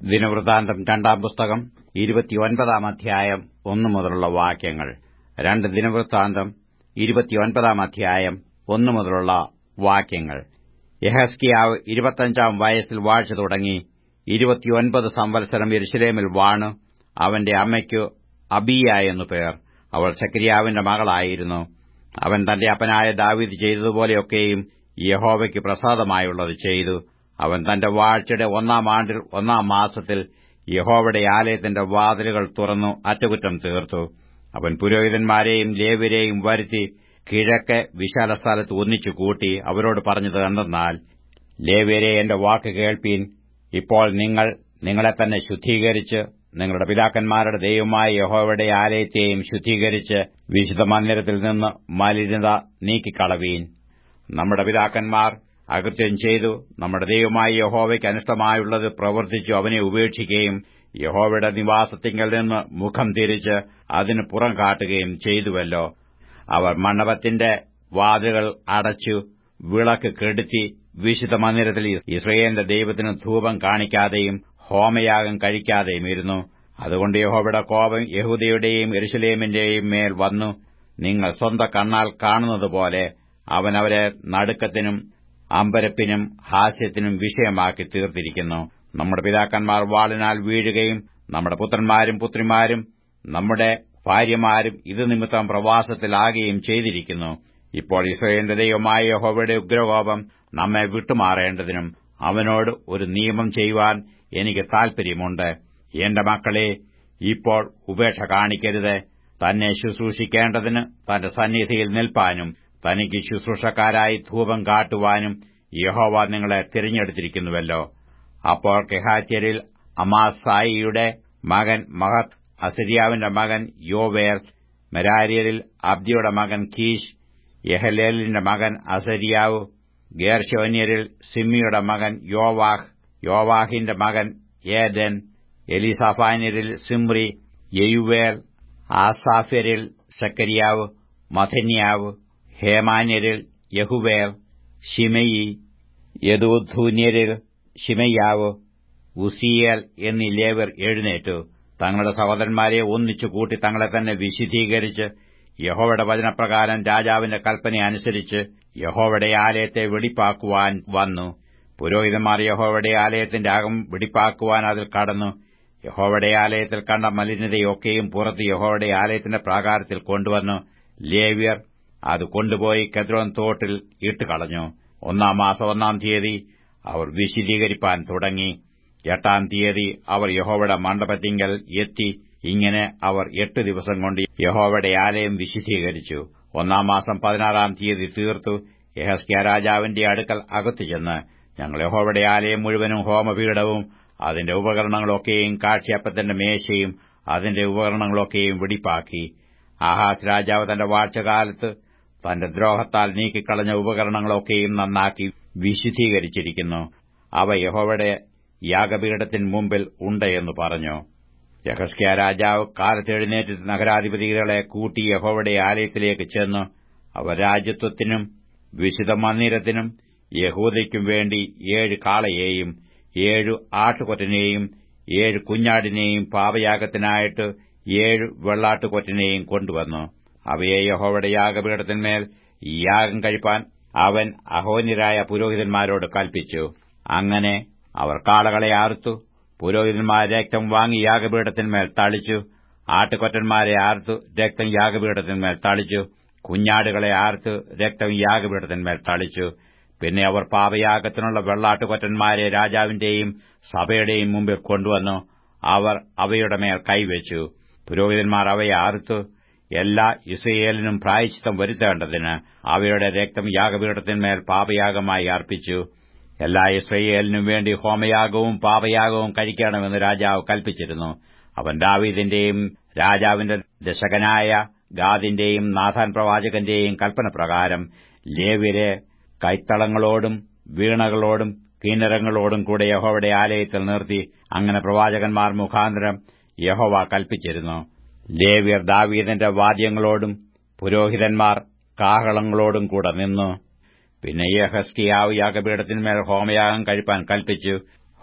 ദിനവൃത്താന്തം രണ്ടാം പുസ്തകം ഇരുപത്തിയൊൻപതാം അധ്യായം ഒന്നു മുതലുള്ള വാക്യങ്ങൾ രണ്ട് ദിനവൃത്താന്തം ഇരുപത്തിയൊൻപതാം അധ്യായം ഒന്നു മുതലുള്ള വാക്യങ്ങൾ യഹസ്കിയാവ് ഇരുപത്തഞ്ചാം വയസ്സിൽ വാഴ്ച തുടങ്ങി ഇരുപത്തിയൊൻപത് സംവത്സരം യെരുശലേമിൽ വാണു അവന്റെ അമ്മയ്ക്കു അബിയ എന്നു പേർ അവൾ സക്രിയാവിന്റെ മകളായിരുന്നു അവൻ തന്റെ അപ്പനായ ദാവീദ് ചെയ്തതുപോലെയൊക്കെയും യഹോവയ്ക്ക് പ്രസാദമായുള്ളത് ചെയ്തു അവൻ തന്റെ വാഴ്ചയുടെ ഒന്നാം ആണ്ടിൽ ഒന്നാം മാസത്തിൽ യഹോവയുടെ ആലയത്തിന്റെ വാതിലുകൾ തുറന്നു അറ്റകുറ്റം തീർത്തു അവൻ പുരോഹിതന്മാരെയും ലേവ്യരെയും വരുത്തി കിഴക്ക് വിശാല സ്ഥലത്ത് ഒന്നിച്ചു കൂട്ടി അവരോട് പറഞ്ഞത് എന്തെന്നാൽ ലേവ്യരെ എന്റെ വാക്ക് കേൾപ്പീൻ ഇപ്പോൾ നിങ്ങൾ നിങ്ങളെ തന്നെ ശുദ്ധീകരിച്ച് നിങ്ങളുടെ പിതാക്കന്മാരുടെ ദൈവമായ യഹോവയുടെ ആലയത്തെയും ശുദ്ധീകരിച്ച് വിശുദ്ധ മന്ദിരത്തിൽ നിന്ന് മലിനത നീക്കിക്കളവീൻ നമ്മുടെ പിതാക്കന്മാർ അകൃത്യം ചെയ്തു നമ്മുടെ ദൈവമായ യഹോവയ്ക്ക് അനിഷ്ടമായുള്ളത് പ്രവർത്തിച്ചു അവനെ ഉപേക്ഷിക്കുകയും യഹോവയുടെ നിവാസത്തിങ്കൽ നിന്ന് മുഖം തിരിച്ച് അതിന് പുറം കാട്ടുകയും ചെയ്തുവല്ലോ അവർ മണ്ഡപത്തിന്റെ വാതിലുകൾ അടച്ചു വിളക്ക് കെടുത്തി വിശുദ്ധ മന്ദിരത്തിൽ ഇസ്രയേലിന്റെ ദൈവത്തിന് ധൂപം കാണിക്കാതെയും ഹോമയാഗം കഴിക്കാതെയും ഇരുന്നു അതുകൊണ്ട് യഹോവയുടെ കോപം യഹൂദയുടെയും എരുശലേമിന്റെയും മേൽ വന്നു നിങ്ങൾ സ്വന്തം കണ്ണാൽ കാണുന്നതുപോലെ അവൻ അവരെ നടുക്കത്തിനും അമ്പരപ്പിനും ഹാസ്യത്തിനും വിഷയമാക്കി തീർത്തിരിക്കുന്നു നമ്മുടെ പിതാക്കന്മാർ വാളിനാൽ വീഴുകയും നമ്മുടെ പുത്രന്മാരും പുത്രിമാരും നമ്മുടെ ഭാര്യമാരും ഇത് നിമിത്തം പ്രവാസത്തിലാകുകയും ചെയ്തിരിക്കുന്നു ഇപ്പോൾ ഇസ്രയേലിന്റെ ദൈവമായ യഹോവയുടെ ഉഗ്രകോപം നമ്മെ വിട്ടുമാറേണ്ടതിനും അവനോട് ഒരു നിയമം ചെയ്യുവാൻ എനിക്ക് താൽപര്യമുണ്ട് എന്റെ മക്കളെ ഇപ്പോൾ ഉപേക്ഷ കാണിക്കരുത് തന്നെ ശുശ്രൂഷിക്കേണ്ടതിന് തന്റെ സന്നിധിയിൽ നിൽപ്പാനും തനിക്ക് ശുശ്രൂഷക്കാരായി ധൂപം കാട്ടുവാനും യഹോവ നിങ്ങളെ തിരഞ്ഞെടുത്തിരിക്കുന്നുവല്ലോ അപ്പോൾ കെഹാത്യരിൽ അമാസായിയുടെ മകൻ മഹത് അസരിയാവിന്റെ മകൻ യോവേർ മെരാരിയരിൽ അബ്ദിയുടെ മകൻ കീഷ് യഹലേലിന്റെ മകൻ അസരിയാവ് ഗേർശോന്യരിൽ സിമ്മിയുടെ മകൻ യോവാഹ് യോവാഹിന്റെ മകൻ ഏദൻ എലിസാഫാന്യരിൽ സിമ്രി യെയുവേൽ ആസാഫ്യരിൽ സക്കരിയാവ് മഥന്യാവ് ഹേമാന്യരിൽ യഹുവേൽ ഷിമയി യദൂധൂന്യരിൽ ഷിമയ്യാവ് ഉസിയേൽ എന്നീ ലേവർ എഴുന്നേറ്റു തങ്ങളുടെ സഹോദരന്മാരെ ഒന്നിച്ചു കൂട്ടി തങ്ങളെ തന്നെ വിശുദ്ധീകരിച്ച് യഹോവയുടെ വചനപ്രകാരം രാജാവിന്റെ കൽപ്പന അനുസരിച്ച് യഹോവയുടെ ആലയത്തെ വെടിപ്പാക്കുവാൻ വന്നു പുരോഹിതന്മാർ യഹോവയുടെ ആലയത്തിന്റെ അകം വെടിപ്പാക്കുവാൻ അതിൽ കടന്നു യഹോവയുടെ ആലയത്തിൽ കണ്ട മലിനതയൊക്കെയും പുറത്ത് യഹോവയുടെ ആലയത്തിന്റെ പ്രാകാരത്തിൽ കൊണ്ടുവന്നു ലേവ്യർ അത് കൊണ്ടുപോയി കെദ്രോൻ തോട്ടിൽ ഇട്ടുകളഞ്ഞു ഒന്നാം മാസം ഒന്നാം തീയതി അവർ വിശദീകരിപ്പാൻ തുടങ്ങി എട്ടാം തീയതി അവർ യഹോവയുടെ മണ്ഡപത്തിങ്കൽ എത്തി ഇങ്ങനെ അവർ എട്ട് ദിവസം കൊണ്ട് യഹോവയുടെ ആലയം വിശദീകരിച്ചു ഒന്നാം മാസം പതിനാറാം തീയതി തീർത്തു യഹസ്ക്യ രാജാവിന്റെ അടുക്കൽ അകത്തു ചെന്ന് ഞങ്ങൾ യഹോവയുടെ ആലയം മുഴുവനും ഹോമപീഠവും അതിന്റെ ഉപകരണങ്ങളൊക്കെയും കാഴ്ചയപ്പത്തിന്റെ മേശയും അതിന്റെ ഉപകരണങ്ങളൊക്കെയും വെടിപ്പാക്കി ആഹാസ് രാജാവ് തന്റെ വാഴ്ചകാലത്ത് തന്റെ ദ്രോഹത്താൽ നീക്കിക്കളഞ്ഞ ഉപകരണങ്ങളൊക്കെയും നന്നാക്കി വിശുദ്ധീകരിച്ചിരിക്കുന്നു അവ യഹോവയുടെ യാഗപീഠത്തിന് മുമ്പിൽ ഉണ്ടെന്ന് പറഞ്ഞു യഹസ്ക്യ രാജാവ് കാലത്തെഴുന്നേറ്റ് നഗരാധിപതികളെ കൂട്ടി യഹോവയുടെ ആലയത്തിലേക്ക് ചെന്നു അവർ രാജ്യത്വത്തിനും വിശുദ്ധ മന്ദിരത്തിനും യഹൂദയ്ക്കും വേണ്ടി ഏഴ് കാളയെയും ഏഴു ആട്ടുകൊറ്റനെയും ഏഴ് കുഞ്ഞാടിനെയും പാപയാഗത്തിനായിട്ട് ഏഴ് വെള്ളാട്ടുകൊറ്റനെയും കൊണ്ടുവന്നു അവയെ യഹോവയുടെ യാഗപീഠത്തിന്മേൽ യാഗം കഴിപ്പാൻ അവൻ അഹോന്യരായ പുരോഹിതന്മാരോട് കൽപ്പിച്ചു അങ്ങനെ അവർ കാളകളെ ആർത്തു പുരോഹിതന്മാർ രക്തം വാങ്ങി യാഗപീഠത്തിന്മേൽ തളിച്ചു ആട്ടുകൊറ്റന്മാരെ ആർത്തു രക്തം യാഗപീഠത്തിന്മേൽ തളിച്ചു കുഞ്ഞാടുകളെ ആർത്ത് രക്തം യാഗപീഠത്തിന്മേൽ തളിച്ചു പിന്നെ അവർ പാപയാഗത്തിനുള്ള വെള്ളാട്ടുകൊറ്റന്മാരെ രാജാവിന്റെയും സഭയുടെയും മുമ്പിൽ കൊണ്ടുവന്നു അവർ അവയുടെ മേൽ കൈവച്ചു പുരോഹിതന്മാർ അവയെ ആർത്തു എല്ലാ ഇസ്രയേലിനും പ്രായച്ചിത്തം വരുത്തേണ്ടതിന് അവയുടെ രക്തം യാഗപീഠത്തിന്മേൽ പാപയാഗമായി അർപ്പിച്ചു എല്ലാ ഇസ്രയേലിനും വേണ്ടി ഹോമയാഗവും പാപയാഗവും കഴിക്കണമെന്ന് രാജാവ് കൽപ്പിച്ചിരുന്നു അവൻ ദാവീദിന്റെയും രാജാവിന്റെ ദശകനായ ഗാദിന്റെയും നാഥാൻ പ്രവാചകന്റെയും കൽപ്പനപ്രകാരം ലേവ്യരെ കൈത്തളങ്ങളോടും വീണകളോടും കിന്നരങ്ങളോടും കൂടെ യഹോവയുടെ ആലയത്തിൽ നിർത്തി അങ്ങനെ പ്രവാചകന്മാർ മുഖാന്തരം യഹോവ കൽപ്പിച്ചിരുന്നു ലേവ്യർ ദാവീദിന്റെ വാദ്യങ്ങളോടും പുരോഹിതന്മാർ കാഹളങ്ങളോടും കൂടെ നിന്നു പിന്നെ യഹസ്കിയാവ് യാഗപീഠത്തിന്മേൽ ഹോമയാഗം കഴിപ്പാൻ കൽപ്പിച്ചു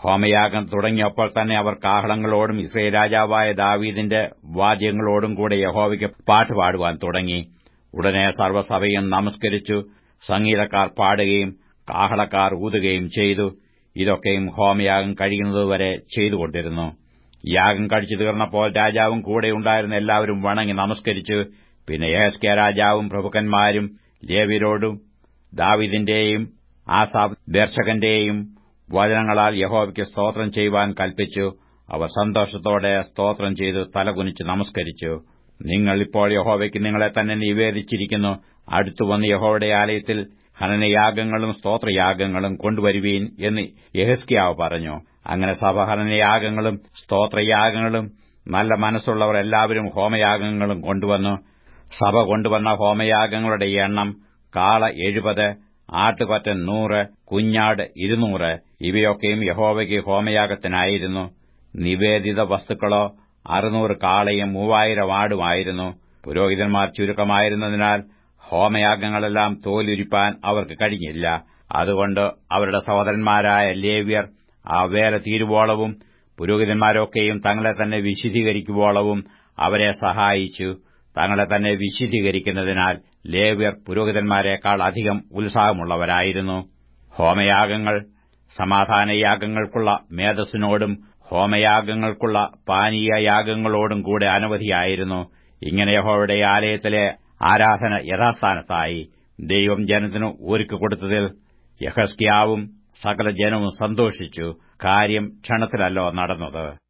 ഹോമയാഗം തുടങ്ങിയപ്പോൾ തന്നെ അവർ കാഹളങ്ങളോടും ഇസ്രയേൽ രാജാവായ ദാവീദിന്റെ വാദ്യങ്ങളോടും കൂടെ യഹോവയ്ക്ക് പാട്ടുപാടുവാൻ തുടങ്ങി ഉടനെ സർവ്വസഭയും നമസ്കരിച്ചു സംഗീതക്കാർ പാടുകയും കാഹളക്കാർ ഊതുകയും ചെയ്തു ഇതൊക്കെയും ഹോമയാഗം കഴിയുന്നതുവരെ ചെയ്തുകൊണ്ടിരുന്നു യാഗം കഴിച്ചു തീർന്നപ്പോൾ രാജാവും കൂടെ ഉണ്ടായിരുന്ന എല്ലാവരും വണങ്ങി നമസ്കരിച്ചു പിന്നെ യഹസ്കെ രാജാവും പ്രഭുക്കന്മാരും ലേവ്യരോടും ദാവിദിന്റെയും ആസാബ് ദർശകന്റെയും വചനങ്ങളാൽ യഹോവയ്ക്ക് സ്തോത്രം ചെയ്യുവാൻ കൽപ്പിച്ചു അവർ സന്തോഷത്തോടെ സ്തോത്രം ചെയ്തു തലകുനിച്ച് നമസ്കരിച്ചു നിങ്ങൾ ഇപ്പോൾ യഹോവയ്ക്ക് നിങ്ങളെ തന്നെ നിവേദിച്ചിരിക്കുന്നു അടുത്തു വന്ന് യഹോവയുടെ ആലയത്തിൽ ഹനനയാഗങ്ങളും സ്തോത്രയാഗങ്ങളും കൊണ്ടുവരുവീൻ എന്ന് യഹസ്കിയാവ് പറഞ്ഞു അങ്ങനെ സഭഹനനയാഗങ്ങളും സ്തോത്രയാഗങ്ങളും നല്ല മനസ്സുള്ളവർ എല്ലാവരും ഹോമയാഗങ്ങളും കൊണ്ടുവന്നു സഭ കൊണ്ടുവന്ന ഹോമയാഗങ്ങളുടെ എണ്ണം കാള എഴുപത് ആട്ടുകൊറ്റൻ നൂറ് കുഞ്ഞാട് ഇരുന്നൂറ് ഇവയൊക്കെയും യഹോവയ്ക്ക് ഹോമയാഗത്തിനായിരുന്നു നിവേദിത വസ്തുക്കളോ അറുന്നൂറ് കാളയും മൂവായിരം ആടുമായിരുന്നു പുരോഹിതന്മാർ ചുരുക്കമായിരുന്നതിനാൽ ഹോമയാഗങ്ങളെല്ലാം തോലുരിപ്പാൻ അവർക്ക് കഴിഞ്ഞില്ല അതുകൊണ്ട് അവരുടെ സഹോദരന്മാരായ ലേവ്യർ ആ വേല തീരുവോളവും പുരോഹിതന്മാരൊക്കെയും തങ്ങളെ തന്നെ വിശുദ്ധീകരിക്കുവോളവും അവരെ സഹായിച്ചു തങ്ങളെ തന്നെ വിശുദ്ധീകരിക്കുന്നതിനാൽ ലേവ്യർ പുരോഹിതന്മാരെക്കാൾ അധികം ഉത്സാഹമുള്ളവരായിരുന്നു ഹോമയാഗങ്ങൾ സമാധാനയാഗങ്ങൾക്കുള്ള മേധസ്സിനോടും ഹോമയാഗങ്ങൾക്കുള്ള പാനീയയാഗങ്ങളോടും കൂടെ അനവധിയായിരുന്നു ഇങ്ങനെ യഹോവയുടെ ആലയത്തിലെ ആരാധന യഥാസ്ഥാനത്തായി ദൈവം ജനത്തിനു ഒരുക്കി കൊടുത്തതിൽ യഹസ്കിയാവും സകല ജനവും സന്തോഷിച്ചു കാര്യം ക്ഷണത്തിലല്ലോ നടന്നത്